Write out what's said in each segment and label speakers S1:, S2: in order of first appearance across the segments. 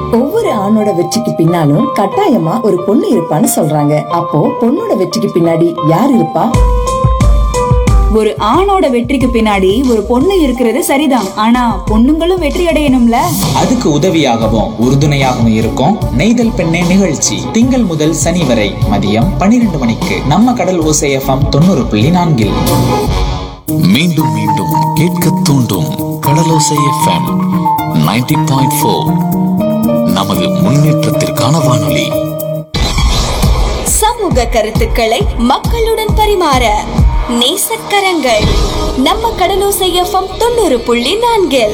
S1: ஒவ்வொரு ஆணோட வெற்றிக்கு பின்னாலும் கட்டாயமா ஒரு பொண்ணு இருப்பான்னு சொல்றாங்க அப்போ பொண்ணோட வெற்றிக்கு பின்னாடி யார் இருப்பா
S2: ஒரு ஆணோட வெற்றிக்கு பின்னாடி ஒரு பொண்ணு இருக்கிறது சரிதான் ஆனா பொண்ணுங்களும் வெற்றி அடையணும்ல
S3: அதுக்கு உதவியாகவும் உறுதுணையாகவும் இருக்கும் நெய்தல் பெண்ணே நிகழ்ச்சி திங்கள் முதல் சனி வரை மதியம் பன்னிரண்டு மணிக்கு நம்ம கடல் ஓசை எஃப்எம் தொண்ணூறு புள்ளி நான்கில்
S4: மீண்டும் மீண்டும் கேட்க தூண்டும் கடலோசை எஃப்எம் 90.4 பாயிண்ட் நமது முன்னேற்றத்திற்கான வானொலி
S5: சமூக கருத்துக்களை மக்களுடன் பரிமாற நேசக்கரங்கள் நம்ம கடலோசை எஃப்எம் தொண்ணூறு புள்ளி நான்கில்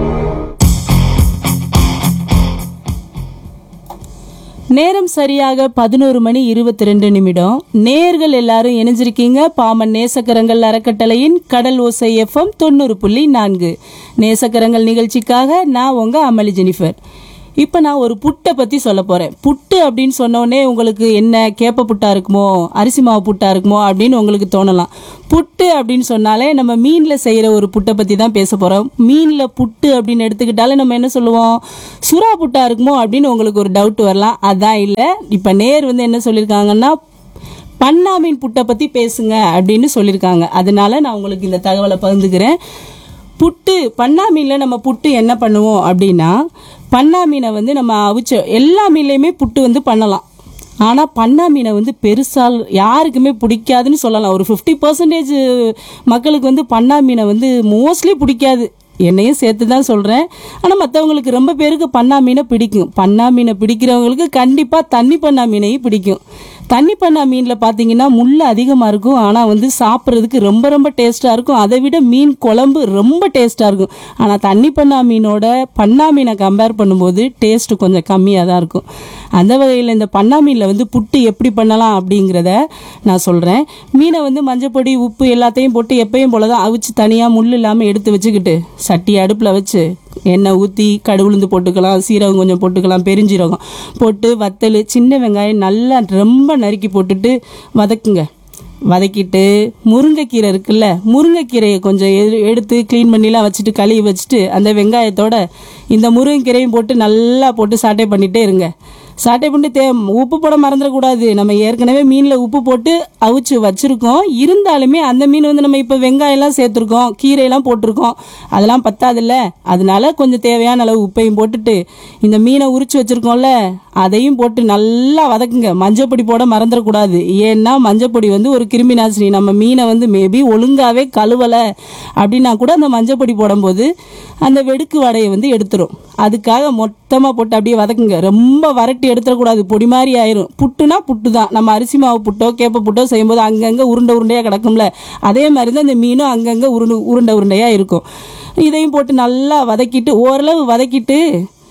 S6: நேரம் சரியாக பதினோரு மணி இருபத்தி ரெண்டு நிமிடம் நேர்கள் எல்லாரும் இணைஞ்சிருக்கீங்க பாமன் நேசக்கரங்கள் அறக்கட்டளையின் கடல் ஓசை எஃப்எம் தொண்ணூறு புள்ளி நான்கு நேசக்கரங்கள் நிகழ்ச்சிக்காக நான் உங்க அமளி ஜெனிஃபர் இப்போ நான் ஒரு புட்டை பற்றி சொல்ல போகிறேன் புட்டு அப்படின்னு சொன்ன உடனே உங்களுக்கு என்ன கேப்ப புட்டா இருக்குமோ அரிசி மாவு புட்டா இருக்குமோ அப்படின்னு உங்களுக்கு தோணலாம் புட்டு அப்படின்னு சொன்னாலே நம்ம மீனில் செய்கிற ஒரு புட்டை பற்றி தான் பேச போகிறோம் மீனில் புட்டு அப்படின்னு எடுத்துக்கிட்டாலே நம்ம என்ன சொல்லுவோம் சுறா புட்டா இருக்குமோ அப்படின்னு உங்களுக்கு ஒரு டவுட் வரலாம் அதான் இல்லை இப்போ நேர் வந்து என்ன சொல்லியிருக்காங்கன்னா பண்ணா மீன் புட்டை பற்றி பேசுங்க அப்படின்னு சொல்லியிருக்காங்க அதனால நான் உங்களுக்கு இந்த தகவலை பகிர்ந்துக்கிறேன் புட்டு பண்ணா மீனில் நம்ம புட்டு என்ன பண்ணுவோம் அப்படின்னா பண்ணா மீனை வந்து நம்ம அவிச்ச எல்லா மீன்லேயுமே புட்டு வந்து பண்ணலாம் ஆனால் பண்ணா மீனை வந்து பெருசால் யாருக்குமே பிடிக்காதுன்னு சொல்லலாம் ஒரு ஃபிஃப்டி பர்சன்டேஜ் மக்களுக்கு வந்து பண்ணா மீனை வந்து மோஸ்ட்லி பிடிக்காது என்னையும் சேர்த்து தான் சொல்கிறேன் ஆனால் மற்றவங்களுக்கு ரொம்ப பேருக்கு பண்ணா மீனை பிடிக்கும் பண்ணா மீனை பிடிக்கிறவங்களுக்கு கண்டிப்பாக தண்ணி பண்ணா மீனையும் பிடிக்கும் தண்ணி பண்ணா மீனில் பார்த்தீங்கன்னா முள் அதிகமாக இருக்கும் ஆனால் வந்து சாப்பிட்றதுக்கு ரொம்ப ரொம்ப டேஸ்ட்டாக இருக்கும் அதை விட மீன் குழம்பு ரொம்ப டேஸ்ட்டாக இருக்கும் ஆனால் தண்ணி பண்ணா மீனோட பண்ணா மீனை கம்பேர் பண்ணும்போது டேஸ்ட் கொஞ்சம் கம்மியாக தான் இருக்கும் அந்த வகையில் இந்த பண்ணா மீனில் வந்து புட்டு எப்படி பண்ணலாம் அப்படிங்கிறத நான் சொல்கிறேன் மீனை வந்து மஞ்சப்பொடி உப்பு எல்லாத்தையும் போட்டு எப்பயும் போல தான் அவிச்சு தனியாக முள் இல்லாமல் எடுத்து வச்சுக்கிட்டு சட்டி அடுப்பில் வச்சு எண்ணெய் ஊற்றி கடுகுளுந்து போட்டுக்கலாம் சீரகம் கொஞ்சம் போட்டுக்கலாம் பெருஞ்சீரகம் போட்டு வத்தல் சின்ன வெங்காயம் நல்லா ரொம்ப நறுக்கி போட்டுட்டு வதக்குங்க வதக்கிட்டு முருங்கைக்கீரை இருக்குல்ல முருங்கைக்கீரையை கொஞ்சம் எடு- எடுத்து க்ளீன் பண்ணிலாம் வச்சுட்டு கழுவி வச்சுட்டு அந்த வெங்காயத்தோட இந்த முருங்கைக்கீரையும் போட்டு நல்லா போட்டு சாட்டை பண்ணிட்டே இருங்க சாட்டை பண்ணி தே உப்பு போட மறந்துடக்கூடாது நம்ம ஏற்கனவே மீனில் உப்பு போட்டு அவிச்சு வச்சுருக்கோம் இருந்தாலுமே அந்த மீன் வந்து நம்ம இப்போ வெங்காயம்லாம் சேர்த்துருக்கோம் கீரையெல்லாம் போட்டிருக்கோம் அதெல்லாம் பத்தாதுல்ல அதனால கொஞ்சம் தேவையான அளவு உப்பையும் போட்டுட்டு இந்த மீனை உரிச்சு வச்சுருக்கோம்ல அதையும் போட்டு நல்லா வதக்குங்க மஞ்சப்பொடி போட மறந்துடக்கூடாது ஏன்னா மஞ்சப்பொடி வந்து ஒரு கிருமி நாசினி நம்ம மீனை வந்து மேபி ஒழுங்காவே கழுவலை அப்படின்னா கூட அந்த மஞ்சப்பொடி போடும்போது அந்த வெடுக்கு வடையை வந்து எடுத்துரும் அதுக்காக மொத்தமாக போட்டு அப்படியே வதக்குங்க ரொம்ப வரட்டி எடுத்துடக்கூடாது பொடி மாதிரி ஆயிரும் புட்டுனா புட்டு தான் நம்ம அரிசி மாவு புட்டோ கேப்ப புட்டோ செய்யும்போது அங்கங்கே உருண்டை உருண்டையாக கிடக்கும்ல அதே மாதிரி தான் இந்த மீனும் அங்கங்கே உருண்டு உருண்டை உருண்டையாக இருக்கும் இதையும் போட்டு நல்லா வதக்கிட்டு ஓரளவு வதக்கிட்டு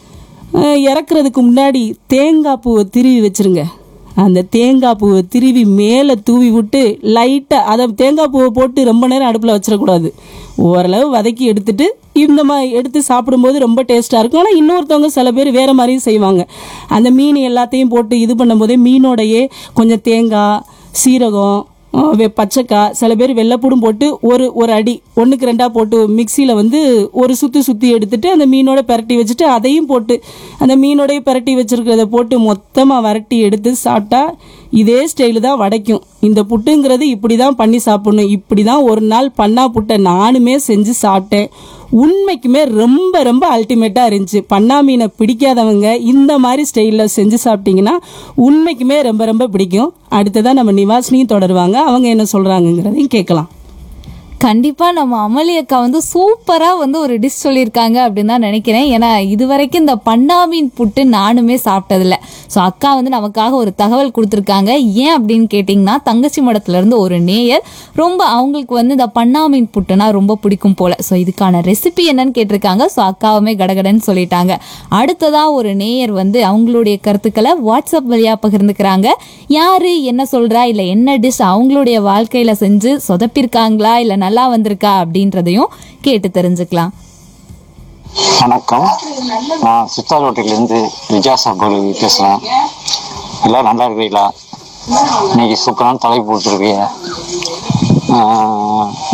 S6: அஹ், இறக்குறதுக்கு முன்னாடி தேங்காய் பூவை திருவி வச்சிருங்க அந்த தேங்காய் பூவை திருவி மேலே தூவி விட்டு லைட்டாக அதை தேங்காய் பூவை போட்டு ரொம்ப நேரம் அடுப்பில் வச்சிடக்கூடாது ஓரளவு வதக்கி எடுத்துட்டு இந்த மாதிரி எடுத்து சாப்பிடும்போது ரொம்ப டேஸ்ட்டாக இருக்கும் ஆனால் இன்னொருத்தவங்க சில பேர் வேறு மாதிரியும் செய்வாங்க அந்த மீன் எல்லாத்தையும் போட்டு இது பண்ணும்போதே மீனோடையே கொஞ்சம் தேங்காய் சீரகம் அஹ் வெ- பச்சைக்காய் சில பேர் வெள்ளைப்பூடும் போட்டு ஒரு ஒரு அடி ஒன்றுக்கு ரெண்டாக போட்டு மிக்சியில் வந்து ஒரு சுற்றி சுற்றி எடுத்துட்டு அந்த மீனோட பிரட்டி வச்சுட்டு அதையும் போட்டு அந்த மீனோடய பிரட்டி வச்சிருக்கிறத போட்டு மொத்தமாக வரட்டி எடுத்து சாப்பிட்டா இதே ஸ்டைலு தான் வடைக்கும் இந்த புட்டுங்கிறது இப்படி தான் பண்ணி சாப்பிடணும் இப்படி தான் ஒரு நாள் பண்ணா புட்டை நானுமே செஞ்சு சாப்பிட்டேன் உண்மைக்குமே ரொம்ப ரொம்ப அல்டிமேட்டாக இருந்துச்சு பண்ணா மீனை பிடிக்காதவங்க இந்த மாதிரி ஸ்டைலில் செஞ்சு சாப்பிட்டீங்கன்னா உண்மைக்குமே ரொம்ப ரொம்ப பிடிக்கும் அடுத்ததான் நம்ம நிவாசினியும் தொடருவாங்க அவங்க என்ன சொல்கிறாங்கங்கிறதையும் கேட்கலாம்
S7: கண்டிப்பா நம்ம அமளி அக்கா வந்து சூப்பரா வந்து ஒரு டிஷ் சொல்லியிருக்காங்க அப்படின்னு தான் நினைக்கிறேன் ஏன்னா இது வரைக்கும் இந்த பண்ணாமீன் புட்டு நானுமே சாப்பிட்டதில்ல ஸோ அக்கா வந்து நமக்காக ஒரு தகவல் கொடுத்துருக்காங்க ஏன் அப்படின்னு கேட்டிங்கன்னா தங்கச்சி மடத்துல இருந்து ஒரு நேயர் ரொம்ப அவங்களுக்கு வந்து இந்த பண்ணாமீன் புட்டுனா ரொம்ப பிடிக்கும் போல ஸோ இதுக்கான ரெசிபி என்னன்னு கேட்டிருக்காங்க ஸோ அக்காவுமே கடகடன்னு சொல்லிட்டாங்க அடுத்ததா ஒரு நேயர் வந்து அவங்களுடைய கருத்துக்களை வாட்ஸ்அப் வழியா பகிர்ந்துக்கிறாங்க யாரு என்ன சொல்றா இல்ல என்ன டிஷ் அவங்களுடைய வாழ்க்கையில செஞ்சு சொதப்பிருக்காங்களா இல்ல நல்லா வந்திருக்கா அப்படின்றதையும் கேட்டு தெரிஞ்சுக்கலாம்
S8: வணக்கம் நான் சித்தாரோட்டிலேருந்து விஜயாசா கோலி பேசுகிறேன் எல்லாம் நல்லா இருக்கிறீங்களா இன்னைக்கு சூப்பரான தலைப்பு கொடுத்துருக்கீங்க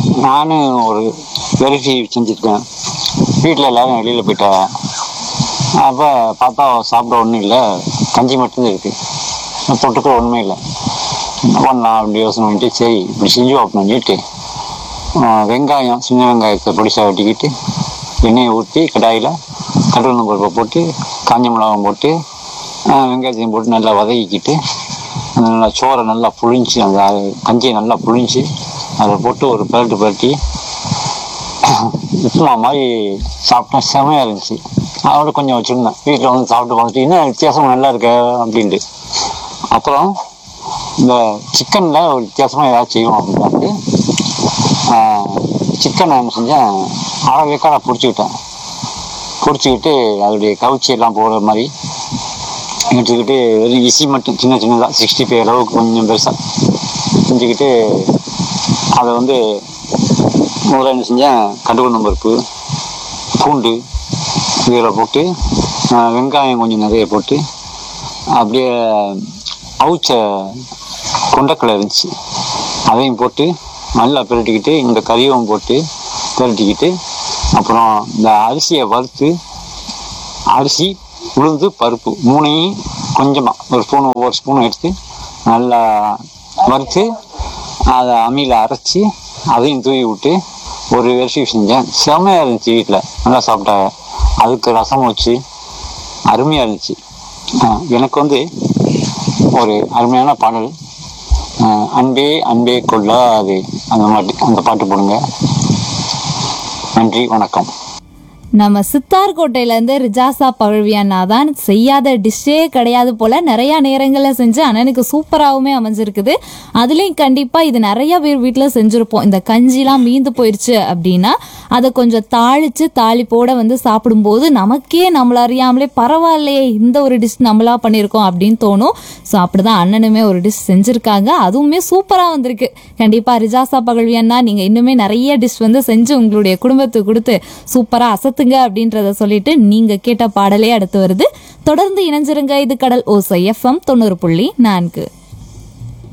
S8: நானும் ஒரு வெரைட்டி செஞ்சுருக்கேன் வீட்டில் எல்லாரும் வெளியில் போயிட்டாங்க அப்போ பார்த்தா சாப்பிட ஒன்றும் இல்லை கஞ்சி மட்டும்தான் இருக்குது தொட்டுக்க ஒன்றுமே இல்லை என்ன பண்ணலாம் அப்படி யோசனை பண்ணிட்டு சரி இப்படி செஞ்சு பார்ப்போம் சொல்லிட்டு ஆ, வெங்காயம் சின்ன வெங்காயத்தை பொடிசாக வெட்டிக்கிட்டு எண்ணெயை ஊற்றி கடாயில் கடல் பருப்பை போட்டு காஞ்ச மிளகாய் போட்டு ஆ, வெங்காயத்தையும் போட்டு நல்லா வதக்கிக்கிட்டு நல்லா சோறை நல்லா புழிஞ்சு அந்த கஞ்சியை நல்லா புழிஞ்சு அதை போட்டு ஒரு பரட்டு பரட்டி உப்புமா மாதிரி சாப்பிட்டேன் செமையாக இருந்துச்சு அதோட கொஞ்சம் வச்சுருந்தேன் வீட்டில் வந்து சாப்பிட்டு பார்த்துட்டு என்ன வித்தியாசம் நல்லா இருக்க அப்படின்ட்டு அப்புறம் இந்த சிக்கனில் ஒரு வித்தியாசமாக ஏதாவது செய்வோம் அப்படின்ட்டு சிக்கனை என்ன செஞ்சேன் அரை வேக்காட பிடிச்சிக்கிட்டேன் பிடிச்சிக்கிட்டு அதோடைய கவுச்சி எல்லாம் போகிற மாதிரி எடுத்துக்கிட்டு வெறும் இசி மட்டும் சின்ன சின்னதாக சிக்ஸ்டி ஃபைவ் அளவுக்கு கொஞ்சம் பெருசாக செஞ்சுக்கிட்டு அதை வந்து முதல்ல என்ன செஞ்சேன் கடுகு பருப்பு பூண்டு இதில் போட்டு ஆஹ், வெங்காயம் கொஞ்சம் நிறைய போட்டு அப்படியே அவிச்ச கொண்டக்கடலை இருந்துச்சு அதையும் போட்டு நல்லா பிரட்டிக்கிட்டு இந்த கறியும் போட்டு பிரட்டிக்கிட்டு அப்புறம் இந்த அரிசியை வறுத்து அரிசி உளுந்து பருப்பு மூணையும் கொஞ்சமாக ஒரு ஸ்பூன் ஒவ்வொரு ஸ்பூன் எடுத்து நல்லா வறுத்து அதை அம்மியில் அரைச்சி அதையும் தூவி விட்டு ஒரு வருஷம் செஞ்சேன் செம்மையாக இருந்துச்சு வீட்டில் நல்லா சாப்பிட்டாங்க அதுக்கு ரசம் வச்சு அருமையாக இருந்துச்சு ஆஹ் எனக்கு வந்து ஒரு அருமையான பாடல் ஆஹ் அன்பே அன்பே கொள்ளாது அந்த மாட்டு அந்த பாட்டு போடுங்க நன்றி வணக்கம்
S7: நம்ம சித்தார்கோட்டையிலேருந்து ரிஜாசா பழவியண்ணா தான் செய்யாத டிஷ்ஷே கிடையாது போல நிறைய நேரங்களில் செஞ்சு அண்ணனுக்கு சூப்பராகவுமே அமைஞ்சிருக்குது அதுலேயும் கண்டிப்பாக இது நிறைய பேர் வீட்டில் செஞ்சுருப்போம் இந்த கஞ்சிலாம் மீந்து போயிடுச்சு அப்படின்னா அதை கொஞ்சம் தாளித்து தாளிப்போட வந்து சாப்பிடும்போது நமக்கே நம்மள அறியாமலே பரவாயில்லையே இந்த ஒரு டிஷ் நம்மளா பண்ணியிருக்கோம் அப்படின்னு தோணும் ஸோ அப்படிதான் அண்ணனுமே ஒரு டிஷ் செஞ்சுருக்காங்க அதுவுமே சூப்பராக வந்திருக்கு கண்டிப்பாக ரிஜாசா பகழ்வியண்ணா நீங்கள் இன்னுமே நிறைய டிஷ் வந்து செஞ்சு உங்களுடைய குடும்பத்துக்கு கொடுத்து சூப்பராக அசத்துங்க அப்படின்றத சொல்லிட்டு நீங்கள் கேட்ட பாடலே அடுத்து வருது தொடர்ந்து இணைஞ்சிருங்க இது கடல் ஓசை எஃப்எம் தொண்ணூறு புள்ளி நான்கு